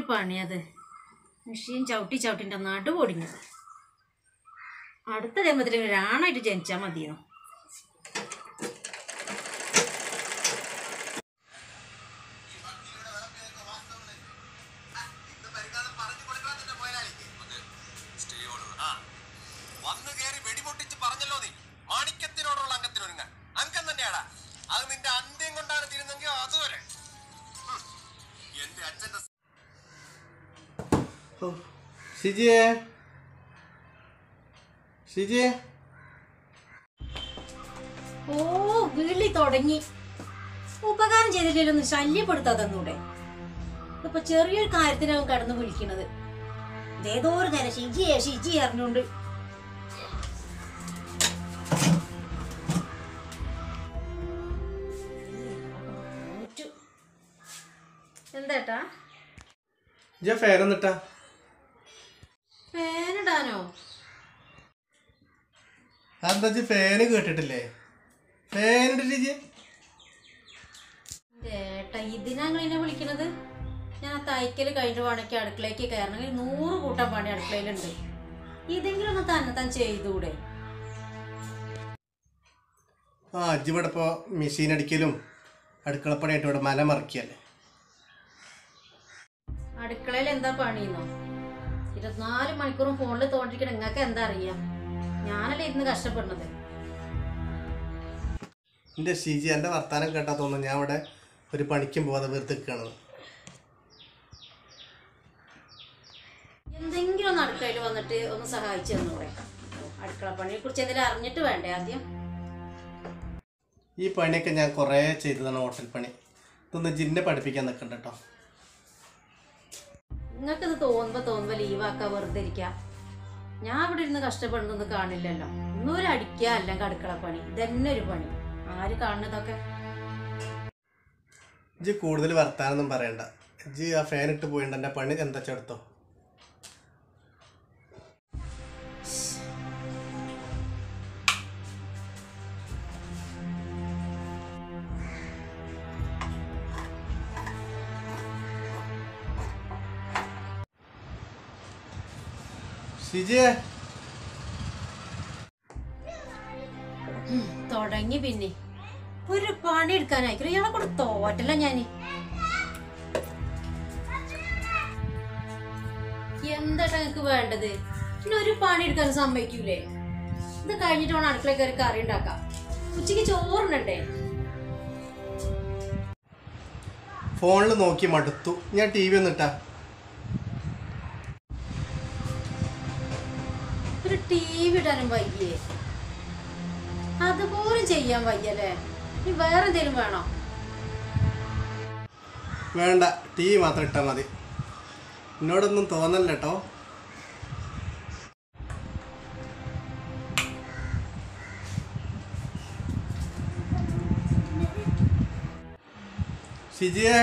പണിയത് machine ചവിട്ടി ചവിട്ടിൻ്റെ നടു പൊടിഞ്ഞു അടുത്ത ജന്മത്തിൽ ഒരാണായിട്ട് ജനിച്ചാൽ മതിയോ വന്നു കയറി വെടിപൊട്ടിച്ച് പറഞ്ഞല്ലോ നീ മാണിക്യത്തിനോടുള്ള അംഗത്തിനൊരുങ്ങാൻ അംഗം തന്നെയാടാ അത് നിന്റെ അന്ത്യം കൊണ്ടാണ് തീരുന്നെങ്കിൽ അതുവരെ ഹും. എന്റെ അച്ഛന്റെ ഓ, ഷിജിയെ ഷിജിയെ ഓ വിളി തുടങ്ങി ഉപകാരം ചെയ്തില്ലല്ലോ ഒന്ന് ശല്യപ്പെടുത്താ തന്നൂടെ ഇപ്പൊ ചെറിയൊരു കാര്യത്തിനാവും കടന്നു വിളിക്കണത് ഏതോ ഒരു നേരം ഷിജിയെ ഷിജി അറിഞ്ഞുകൊണ്ട് എന്താട്ടാ ഇജ്ജ ഫാൻ എന്നിട്ടാ ഫാനിടാനോ എന്താ ഇജ്ജ് ഫാന് കേട്ടിട്ടില്ലേ ഫാൻ ഇട്ടിട്ട് ഇജ്ജ് ഏട്ടാ ഇതിനാ നിങ്ങൾ എന്നെ വിളിക്കണത് ഞാൻ ആ തയ്ക്കൽ കഴിഞ്ഞ പണിക്ക് അടുക്കളയ്ക്ക് കയറണമെങ്കിൽ നൂറ് കൂട്ടം പണി അടുക്കളയിലുണ്ട് ഇതെങ്കിലും ഒന്ന് തന്നെ താൻ ചെയ്തൂടെ ആ ഇജ്ജ് ഇവിടെ ഇപ്പോൾ മെഷീൻ അടിക്കലും അടുക്കളപ്പണിയായിട്ട് ഇവിടെ മല മറിക്കല്ലേ അടുക്കളയിൽ എന്താ പണിയെന്നോ ഇരുപത്തിനാല് മണിക്കൂറും ഫോണിൽ തോണ്ടിരിക്കണ നിങ്ങൾക്ക് എന്താ അറിയാം ഞാനല്ലേ ഇരുന്ന് കഷ്ടപ്പെടുന്നത് എൻ്റെ ഷിജി എൻ്റെ വർത്താനം കേട്ടാ തോന്നുന്നു ഞാൻ ഇവിടെ ഒരു പണിക്കും പോകാതെ വെറുതെ നിൽക്കുകയാണെന്ന് എന്തെങ്കിലും ഒന്ന് അടുക്കളയിൽ വന്നിട്ട് ഒന്ന് സഹായിച്ചു തന്നൂടെ അടുക്കള പണിയെ കുറിച്ച് എന്തെങ്കിലും അറിഞ്ഞിട്ട് വേണ്ടേ ആദ്യം ഈ പണിയൊക്കെ ഞാൻ കുറേ ചെയ്തതാണ് ഹോട്ടൽ പണി ഇതൊന്ന് ജിന്നെ പഠിപ്പിക്കാൻ നിൽക്കണ്ട കേട്ടോ നിങ്ങൾക്കിത് തോന്നുമ്പോ തോന്നുമ്പോ ലീവാക്കാ വെറുതെ ഇരിക്കാം ഞാൻ ഇവിടെ ഇരുന്ന് കഷ്ടപ്പെടുന്നൊന്നും കാണില്ലല്ലോ ഒന്നൂര് അടിക്കുക അല്ലെങ്കിൽ അടുക്കള പണി ഇതന്നെ ഒരു പണി ആര് കാണുന്നതൊക്കെ ഇജ്ജ് കൂടുതൽ വർത്താനൊന്നും പറയണ്ട ഇജ്ജ് ആ ഫാൻ ഇട്ട് പോയിണ്ട് എൻ്റെ പണി എന്താ ചെടുത്തോ ഷിജിയെ തുടങ്ങി പിന്നെ ഒരു പണി എടുക്കാനായിരിക്കും ഇയാളെ കൂടെ തോറ്റല്ല ഞാന് എന്താട്ടാ നിങ്ങക്ക് വേണ്ടത് പിന്നെ ഒരു പണി എടുക്കാൻ സമ്മതിക്കൂലേ ഇത് കഴിഞ്ഞിട്ട് വേണം അടുക്കള കയറി കറി ഉണ്ടാക്കാം ഉച്ചക്ക് ചോറുണ്ടേ ഫോണിൽ നോക്കി മടുത്തു ഞാൻ ടി വി ഒന്നും ഇട്ടാ ഒരു ടി വി ഇടാനും വയ്യേ അതുപോലും ചെയ്യാൻ വയ്യല്ലേ ഇനി വേറെ എന്തെങ്കിലും വേണോ വേണ്ട ടി വി മാത്രം ഇട്ടാൽ മതി എന്നോടൊന്നും തോന്നല്ല കേട്ടോ ഷിജിയെ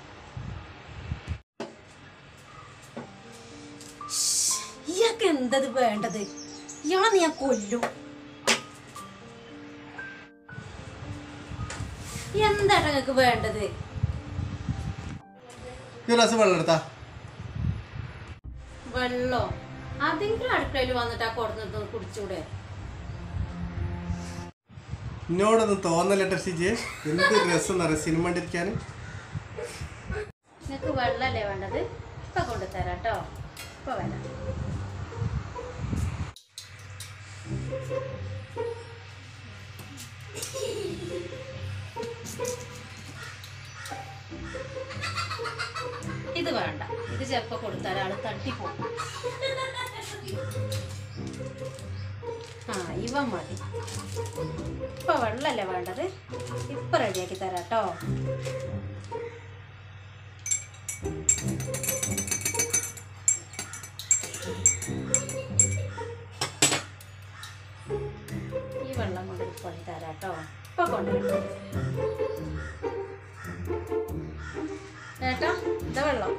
ഇയാൾക്ക് എന്തത് വേണ്ടത് ഇയാളെ നീ ഞാൻ കൊല്ലും എന്താട്ടാ നിങ്ങക്ക് വേണ്ടത് ഒരു ഗ്ലാസ് വെള്ളം എടുത്താ വെള്ളോ അതെങ്കിലും അടുക്കളയിൽ വന്നിട്ട് ആ കൊടുന്നത് കുടിച്ചൂടെ എന്നോടൊന്നും തോന്നല്ല കേട്ടോ ഷിജിയെ എന്ത് രസം എന്നറിയാം സിനിമ കണ്ടിരിക്കാൻ നിങ്ങക്ക് വെള്ളല്ലേ വേണ്ടത് ഇപ്പൊ കൊണ്ടുതരാം കേട്ടോ ഇപ്പൊ വരാം ഇത് വേണ്ട ഇത് ചെലപ്പോ കൊടുത്താൽ ആള് തട്ടിപ്പോകും ആ ഇവ മതി ഇപ്പൊ വെള്ളല്ലേ വേണ്ടത് ഇപ്പൊ റെഡിയാക്കി തരാം കേട്ടോ ഈ വെള്ളം കൊണ്ട് കൊണ്ട് തരാം കേട്ടോ ഇപ്പൊ കൊണ്ടുവരാം ഏട്ടാ ഇതാ വെള്ളം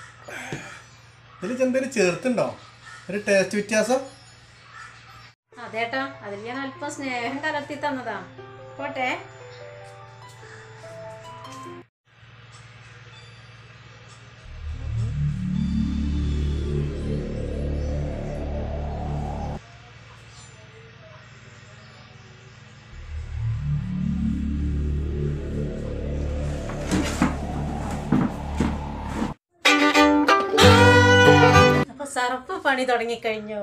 ഇതിൽ എന്തെങ്കിലും ചേർത്തുണ്ടോ ഒരു ടേസ്റ്റ് വ്യത്യാസം അതേട്ടാ അതിൽ ഞാൻ അല്പം സ്നേഹം കലർത്തി തന്നതാ പോട്ടെ അപ്പൊ സർപ്പ് പണി തുടങ്ങിക്കഴിഞ്ഞു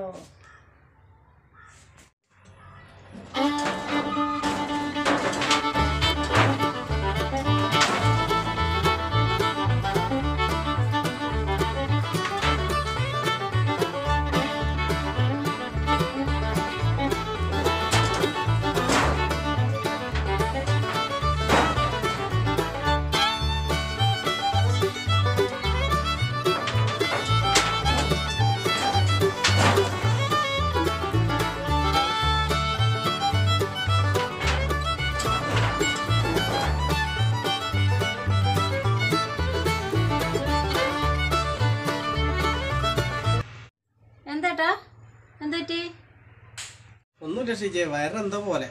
എന്താട്ടാ എന്താ പറ്റി ഒന്നുമില്ല ഷിജെ വയറെന്തോ പോലെ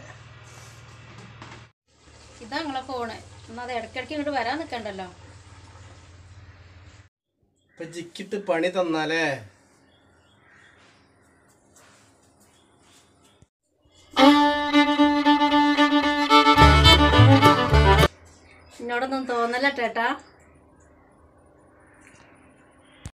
ഇതാ നിങ്ങളെ ഫോണ് എന്നാ അത് ഇടയ്ക്കിടയ്ക്ക് ഇങ്ങോട്ട് വരാൻ നിൽക്കണ്ടല്ലോ ഇപ്പൊ ജിക്കിട്ട് പണി തന്നാലേ എന്നോടൊന്നും തോന്നല്ല ചേട്ടാ